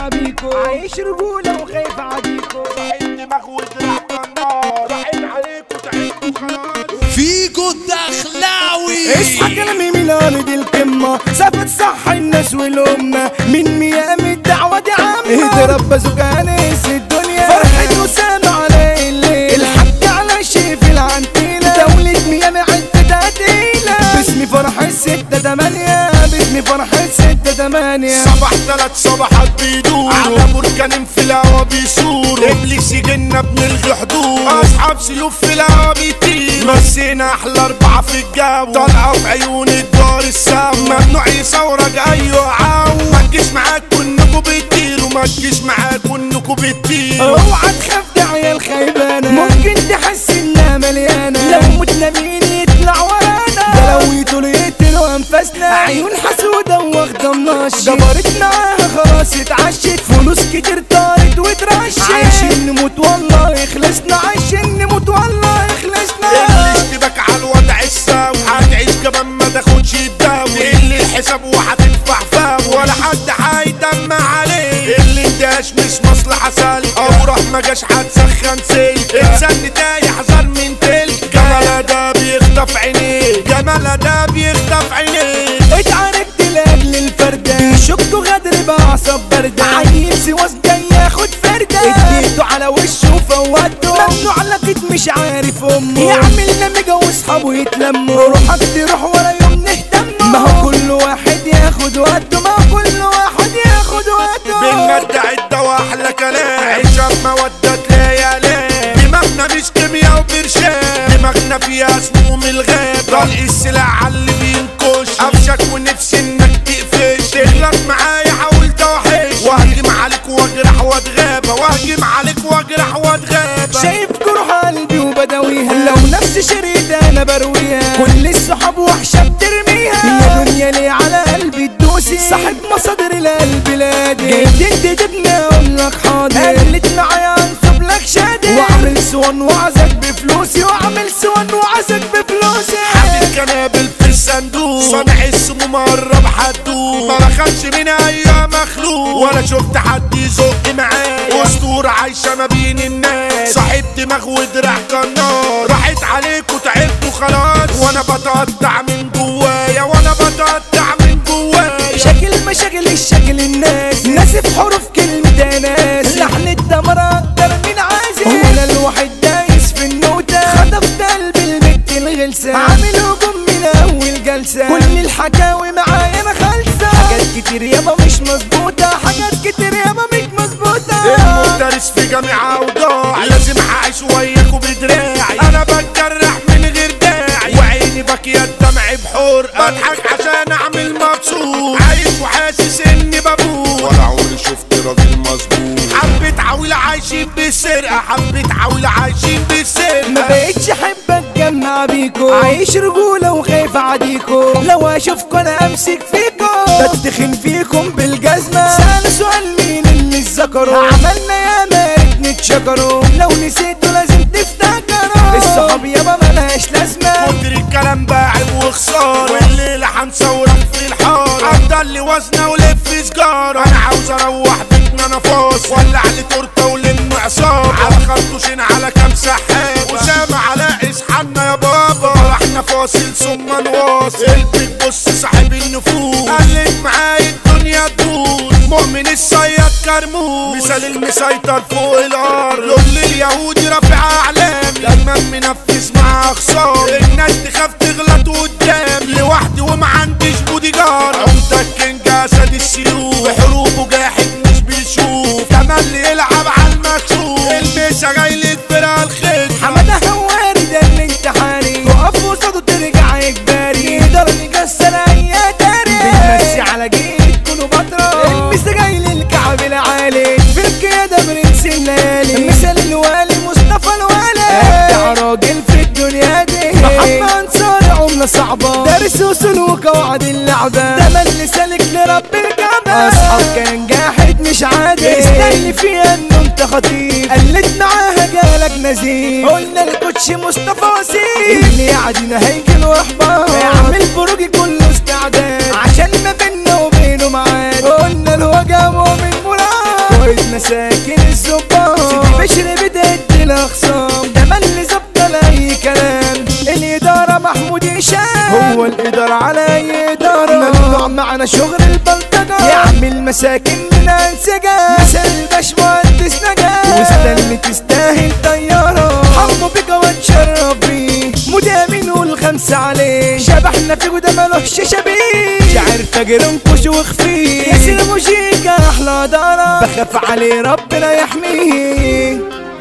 اتجمع بيكو عايش رجولة وخايف عليكو دماغ ودراع النار راحت عليكم تعبتوا خلاص فيجو الدخلاوي اصحى كلامي من ارض القمة سافت صح الناس والأمة من ميام الدعوة دي عامة اضرب بازوكا انس الدنيا فرحة وسام على الليل الحق على الشيف العنتيلة دولة ميامي عدة قتيلة باسمي فرح الستة تمانية باسمي فرح الستة تمانية صباح ثلاث صباحات بيدوروا على بركان في الهوا بيصوروا ابليس يجينا بنلغي حضور اصحاب سيوف في الهوا بيطير مسينا احلى اربعه في الجو طالعه في عيون الدار السما ممنوع يصورك ايوه عاو ما تجيش معاك كنكوا بتطيروا ما تجيش معاك كنكوا بتطيروا اوعى تخاف ده عيال خيبانة ممكن تحس انها مليانة لو متنا مين يطلع ورانا ده لو يطول يقتلوا انفاسنا عيون حسودة واخدة مناش جبرت معاها خلاص اتعشت فلوس كتير طارت واترشت عايشين نموت والله خلصنا عايشين نموت والله خلصنا الاشتباك على الوضع الساوي هتعيش كمان ما تاخدش الدواء اللي الحساب وهتدفع فاو ولا حد هيدمع عليه اللي اداش مش مصلحة سالك او راح ما جاش هتسخن سلك انسان تايه حذر من تلك جمالها ده بيخطف عينيه جمالها ده بيخطف عينيه اتعاركت لاجل الفردة شكوا غدر بعصب باردة عيل سواس جاي ياخد فردة اديته على وشه وفوته ممنوع لقيت مش عارف امه يعمل نمجة واصحابه يتلموا روحك تروح ولا يوم نهتم ما هو كل واحد ياخد وقته ما هو كل واحد ياخد وقته بالمادة عدة واحلى كلام عيشة بمودة ليالي دماغنا مش كيمياء وبرشام دماغنا فيها سموم الغاب طلق السلاح على اللي بينكش قفشك ونفسي انك تقفش تغلط معايا حاول توحش واهجم عليك واجرح واتغابى واهجم عليك واجرح واتغابى شايف جروح قلبي وبداويها لو نفس شريدة انا برويها كل الصحاب وحشة بترميها يا دنيا ليه على قلبي تدوسي صاحب مصادر القلب لادي جيت انت تبني اقول لك حاضر قلت معايا انصب لك شادي واعمل سوان وعزك بفلوسي واعمل سوان وعزك بفلوسي حامل كنابل في الصندوق صانع السموم قرب حدود ما بخافش من اي مخلوق ولا شفت حد يزق معايا اسطورة عايشة ما بين الناس صاحب دماغ ودراع كنار راحت عليك وتعبت وخلاص وانا بتقطع من جوايا وانا بتقطع من جوايا شكل مشاكل الشكل الناس ناسف حروف كلمة ناس لحن الدمر اكتر من عازف وانا الواحد دايس في النوتة خطفت قلب البت الغلسة عامل هجوم من اول جلسة كل الحكاوي معايا انا خالصة حاجات كتير يابا مش مظبوطة حاجات كتير يابا مش مظبوطة المدرس في جامعة وضاع لازم اعيش وياكوا بدراعي انا بتجرح من غير داعي وعيني باكية دمع بحور بضحك عشان اعمل مبسوط عايش وحاسس اني بموت ولا عمري شفت راجل مظبوط حبة عويلة عايشين بالسرقة حبة عويلة عايشين ما بالسرقة بقتش احب اتجمع بيكو عايش رجولة وخايف عديكو لو اشوفكوا انا امسك فيكو بدخن فيكم بالجزمة سأل سؤال مين اللي اتذكروا عملنا يا مارك نتشكروا لو نسيتوا لازم تفتكروا الصحاب يابا ملهاش لازمة كتر الكلام باعب وخسارة والليلة هنصورك في الحارة عبدالي وزنة ولف سجارة انا عاوز اروح بيتنا انا فاصل ولع لي تورته ولم عصابة على خرطوشين على كام سحاب وسام على اصحابنا يا بابا فرحنا فاصل ثم نواصل البيت بص صاحب النفوس قلت معايا الدنيا تدور مؤمن الصياد كرموس مثال المسيطر فوق الارض لول اليهودي رافع اعلام دايما منفذ مع اخصام الناس تخاف تغلط قدام لوحدي وما عنديش بودي جار عمدك كينج اسد السيوف بحروبه جاحد مش بيشوف تملي يلعب على المكشوف المسا جاي للفرقه الخير حمادة هواري ده الانتحاري تقف قصاده ترجع اجباري يقدر يكسر اي تاري بنمسي على جيد كله بطرة المس جاي للكعب العالي في القيادة برنس الليالي مثال الوالي مصطفى الوالي ابدع راجل في الدنيا دي محمد انصار عملة صعبة دارس اصول وقواعد اللعبة ده من سالك لرب الكعبة اصحاب كان جاحد مش عادي استني فيها انه انت خطير قلت معاها جالك نزيل قلنا الكوتش مصطفى وسيم اللي يعدينا هيكل واحبار اعمل بروجي كله استعداد عشان ما بينا وبينه معاد قلنا الوجع مؤمن مراد خطر على اي اداره ممنوع معنا شغل البلطجه يعمل مساكن من انسجه مثل الباش مهندس نجاة واستنى تستاهل طياره حمو بيك واتشرف بيه مدامن والخمسه عليه شبحنا في وده ملوش شبيه شاعر فاجر انكش وخفيه ياسر موشيكا احلى دارة بخاف عليه ربنا يحميه